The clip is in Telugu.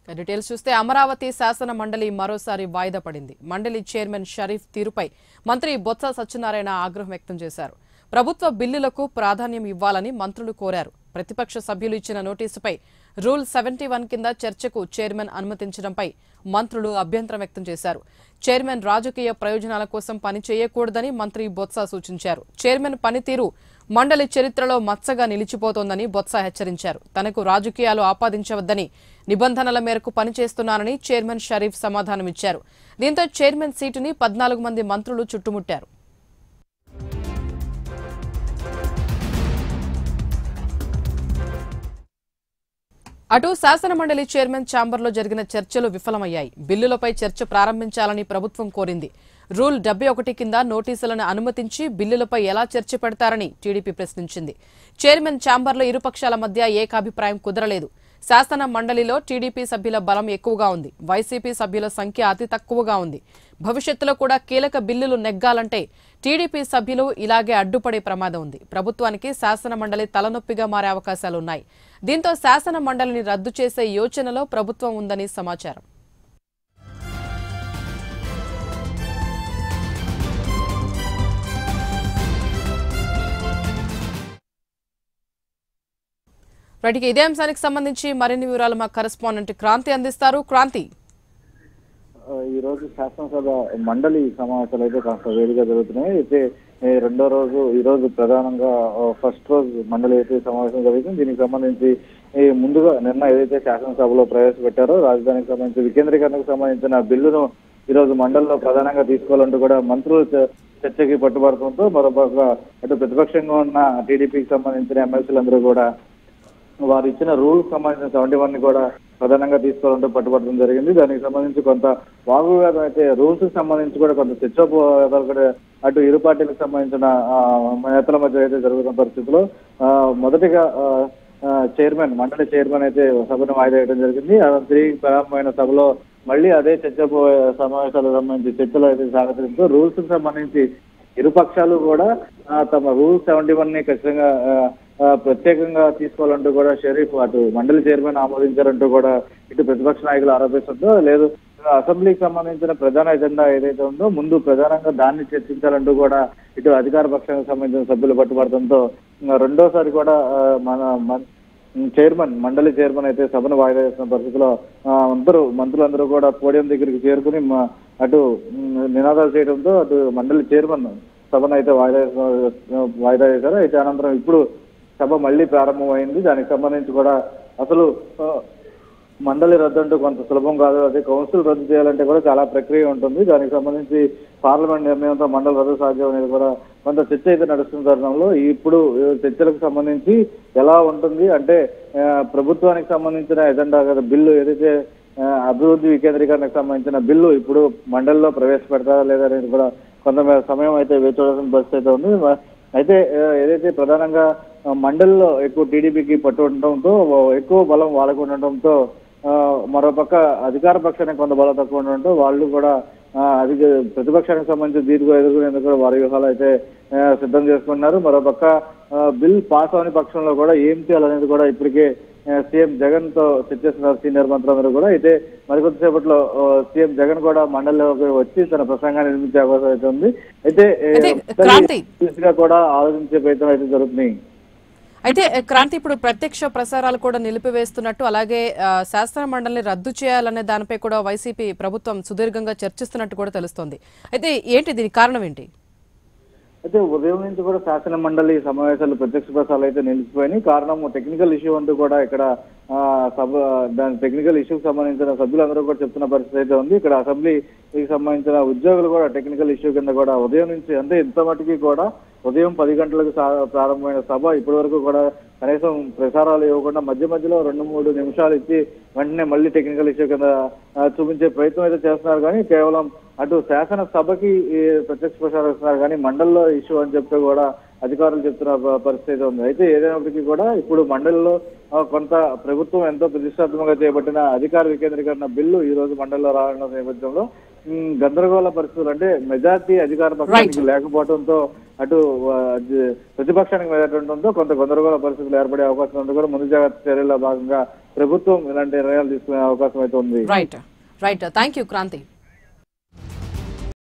డీటెయిల్స్ చూస్తే అమరావతి శాసన మండలి మరోసారి వాయిదా పడింది మండలి చైర్మన్ షరీఫ్ తీరుపై మంత్రి బొత్స సత్యనారాయణ ఆగ్రహం వ్యక్తం చేశారు ప్రభుత్వ బిల్లులకు ప్రాధాన్యం ఇవ్వాలని మంత్రులు కోరారు ప్రతిపక్ష సభ్యులు ఇచ్చిన నోటీసుపై రూల్ సెవెంటీ వన్ కింద చర్చకు చైర్మన్ అనుమతించడంపై మంత్రులు అభ్యంతరం వ్యక్తం చేశారు చైర్మన్ రాజకీయ ప్రయోజనాల కోసం పని చేయకూడదని మంత్రి బొత్స సూచించారు చైర్మన్ పనితీరు మండలి చరిత్రలో మచ్చగా నిలిచిపోతోందని బొత్స హెచ్చరించారు తనకు రాజకీయాలు ఆపాదించవద్దని నిబంధనల మేరకు పనిచేస్తున్నానని చైర్మన్ షరీఫ్ సమాధానమిచ్చారు దీంతో చైర్మన్ సీటుని పద్నాలుగు మంది మంత్రులు చుట్టుముట్టారు అటు శాసనమండలి చైర్మన్ ఛాంబర్లో జరిగిన చర్చలు విఫలమయ్యాయి బిల్లులపై చర్చ ప్రారంభించాలని ప్రభుత్వం కోరింది రూల్ డెబ్బై ఒకటి కింద నోటీసులను అనుమతించి బిల్లులపై ఎలా చర్చ పెడతారని టీడీపీ ప్రశ్నించింది చైర్మన్ ఛాంబర్లో ఇరుపక్షాల మధ్య ఏకాభిప్రాయం కుదరలేదు శాసన మండలిలో టీడీపీ సభ్యుల బలం ఎక్కువగా ఉంది వైసీపీ సభ్యుల సంఖ్య అతి తక్కువగా ఉంది భవిష్యత్తులో కూడా కీలక బిల్లులు నెగ్గాలంటే టీడీపీ సభ్యులు ఇలాగే అడ్డుపడే ప్రమాదం ఉంది ప్రభుత్వానికి శాసన మండలి తలనొప్పిగా మారే అవకాశాలున్నాయి దీంతో శాసన మండలిని రద్దు చేసే యోచనలో ప్రభుత్వం ఉందని సమాచారం రైట్కి ఇదే అంశానికి సంబంధించి మరిన్ని వివరాలు మా కరెస్పాండెంట్ క్రాంతి అందిస్తారు క్రాంతి ఆ, ఈ రోజు శాసనసభ మండలి సమావేశాలు అయితే కాస్త వేడిగా జరుగుతున్నాయి అయితే ఈ రెండో రోజు ఈ రోజు ప్రధానంగా ఆ, ఫస్ట్ రోజు మండలి అయితే సమావేశం జరుగుతుంది దీనికి సంబంధించి ఈ ముందుగా నిన్న ఏదైతే శాసనసభలో ప్రవేశపెట్టారో రాజధానికి సంబంధించి వికేంద్రీకరణకు సంబంధించిన బిల్లును ఈ రోజు మండలిలో ప్రధానంగా తీసుకోవాలంటూ కూడా మంత్రులు చ- చర్చకి పట్టుబడుతుంటూ మరోపక్క అటు ప్రతిపక్షంగా ఉన్న టీడీపీకి సంబంధించిన ఎమ్మెల్సీలందరూ కూడా వారు ఇచ్చిన రూల్ సంబంధించిన సెవెంటీ వన్ ని కూడా ప్రధానంగా తీసుకోవాలంటూ పట్టుబడడం జరిగింది దానికి సంబంధించి కొంత వాగ్వివాదం అయితే రూల్స్ కి సంబంధించి కూడా కొంత చర్చోపవాదాలు కూడా అటు ఇరు పార్టీలకు సంబంధించిన ఆ, నేతల మధ్య అయితే జరుగుతున్న పరిస్థితిలో ఆ, మొదటిగా ఆ, ఆ, చైర్మన్ మండలి చైర్మన్ అయితే సభను వాయిదా వేయడం జరిగింది ఆ తిరిగి ప్రారంభమైన సభలో మళ్ళీ అదే చర్చ సమావేశాలకు సంబంధించి చర్చలు అయితే సాగతించు రూల్స్ కి సంబంధించి ఇరుపక్షాలు కూడా ఆ, తమ రూల్ సెవెంటీ వన్ ని ఖచ్చితంగా ఆ, ఆ, ప్రత్యేకంగా తీసుకోవాలంటూ కూడా షరీఫ్ అటు మండలి చైర్మన్ ఆమోదించారంటూ కూడా ఇటు ప్రతిపక్ష నాయకులు ఆరోపిస్తుంటో లేదు అసెంబ్లీకి సంబంధించిన ప్రధాన ఎజెండా ఏదైతే ఉందో ముందు ప్రధానంగా దాన్ని చర్చించాలంటూ కూడా ఇటు అధికార పక్షానికి సంబంధించిన సభ్యులు పట్టుబడటంతో ఇంకా రెండోసారి కూడా ఆ, మన మన చైర్మన్ మండలి చైర్మన్ అయితే సభను వాయిదా చేస్తున్న పరిస్థితిలో ఆ, అందరూ మంత్రులందరూ కూడా పోడియం దగ్గరికి చేరుకుని మ- అటు మ్, నినాదాలు చేయడంతో అటు మండలి చైర్మన్ సభను అయితే వాయిదా చేస్తున్న- వాయిదా చేశారు అయితే అనంతరం ఇప్పుడు సభ మళ్ళీ ప్రారంభమైంది దానికి సంబంధించి కూడా అసలు ఆ, మండలి రద్దు అంటూ కొంత సులభం కాదు అదే కౌన్సిల్ రద్దు చేయాలంటే కూడా చాలా ప్రక్రియ ఉంటుంది దానికి సంబంధించి పార్లమెంట్ నిర్ణయంతో మండలి రద్దు సాధ్యం అనేది కూడా కొంత చర్చ అయితే నడుస్తున్న తరుణంలో ఇప్పుడు ఈ చర్చలకు సంబంధించి ఎలా ఉంటుంది అంటే ఆ, ప్రభుత్వానికి సంబంధించిన ఎజెండా కదా బిల్లు ఏదైతే ఆ, అభివృద్ధి వికేంద్రీకరణకు సంబంధించిన బిల్లు ఇప్పుడు మండలిలో ప్రవేశపెడతారా లేదా అనేది కూడా కొంత మేర సమయం అయితే వేచి చూడాల్సిన పరిస్థితి అయితే ఉంది మ- అయితే ఆ, ఏదైతే ప్రధానంగా ఆ, మండలిలో ఎక్కువ టీడీపీకి పట్టు ఉండటంతో ఎక్కువ బలం వాళ్ళకు ఉండటంతో ఆ, మరోపక్క అధికార పక్షానికి కొంత బలం తక్కువ ఉండడంతో వాళ్ళు కూడా ఆ, అధిక ప్రతిపక్షానికి సంబంధించి దీర్ఘ ఎదుర్కొనేందుకు కూడా వారి వ్యూహాలు అయితే ఆ, సిద్ధం చేసుకున్నారు మరోపక్క ఆ, బిల్ పాస్ అవని పక్షంలో కూడా ఏం చేయాలనేది కూడా ఇప్పటికే ఆ, సీఎం జగన్ తో చర్చిస్తున్నారు సీనియర్ మంత్రులందరూ కూడా అయితే మరికొద్దిసేపట్లో ఆ, సీఎం జగన్ కూడా మండలిలోకి వచ్చి తన ప్రసంగాన్ని నిర్మించే అవకాశం అయితే ఉంది అయితే ఏ, అయితే క్రాంతి. దిశగా కూడా ఆలోచించే ప్రయత్నం అయితే జరుగుతున్నాయి అయితే క్రాంతి ఇప్పుడు ప్రత్యక్ష ప్రసారాలు కూడా నిలిపివేస్తున్నట్టు అలాగే ఆ, శాసన మండలిని రద్దు చేయాలనే దానిపై కూడా వైసీపీ ప్రభుత్వం సుదీర్ఘంగా చర్చిస్తున్నట్టు కూడా తెలుస్తోంది అయితే ఏంటి దీనికి కారణం ఏంటి అయితే ఉదయం నుంచి కూడా శాసన మండలి సమావేశాలు ప్రత్యక్ష ప్రసారాలు అయితే నిలిచిపోయినాయి కారణం టెక్నికల్ ఇష్యూ అంటూ కూడా ఇక్కడ ఆ, సభ దాని టెక్నికల్ ఇష్యూకి సంబంధించిన సభ్యులందరూ కూడా చెప్తున్న పరిస్థితి అయితే ఉంది ఇక్కడ అసెంబ్లీకి సంబంధించిన ఉద్యోగులు కూడా టెక్నికల్ ఇష్యూ కింద కూడా ఉదయం నుంచి అంటే ఇంత మటుకి కూడా ఉదయం పది గంటలకు సా- ప్రారంభమైన సభ ఇప్పటి వరకు కూడా కనీసం ప్రసారాలు ఇవ్వకుండా మధ్య మధ్యలో రెండు మూడు నిమిషాలు ఇచ్చి వెంటనే మళ్ళీ టెక్నికల్ ఇష్యూ కింద ఆ, చూపించే ప్రయత్నం అయితే చేస్తున్నారు కానీ కేవలం అటు శాసన సభకి ఈ ప్రత్యక్ష ప్రసారం ఇస్తున్నారు కానీ మండలిలో ఇష్యూ అని చెప్తే కూడా అధికారులు చెప్తున్న ప- పరిస్థితి అయితే ఉంది అయితే ఏదైనప్పటికీ కూడా ఇప్పుడు మండలిలో ఆ, కొంత ప్రభుత్వం ఎంతో ప్రతిష్టాత్మకంగా చేపట్టిన అధికార వికేంద్రీకరణ బిల్లు ఈ రోజు మండలిలో రావడం నేపథ్యంలో ఉమ్, గందరగోళ పరిస్థితులు అంటే మెజార్టీ అధికార పక్షానికి లేకపోవడంతో అటు ఆ, జ- ప్రతిపక్షానికి మెజార్టీ కొంత గందరగోళ పరిస్థితులు ఏర్పడే అవకాశం ఉంది కూడా ముందు జాగ్రత్త చర్యల్లో భాగంగా ప్రభుత్వం ఇలాంటి నిర్ణయాలు తీసుకునే అవకాశం అయితే ఉంది right right thank you Kranti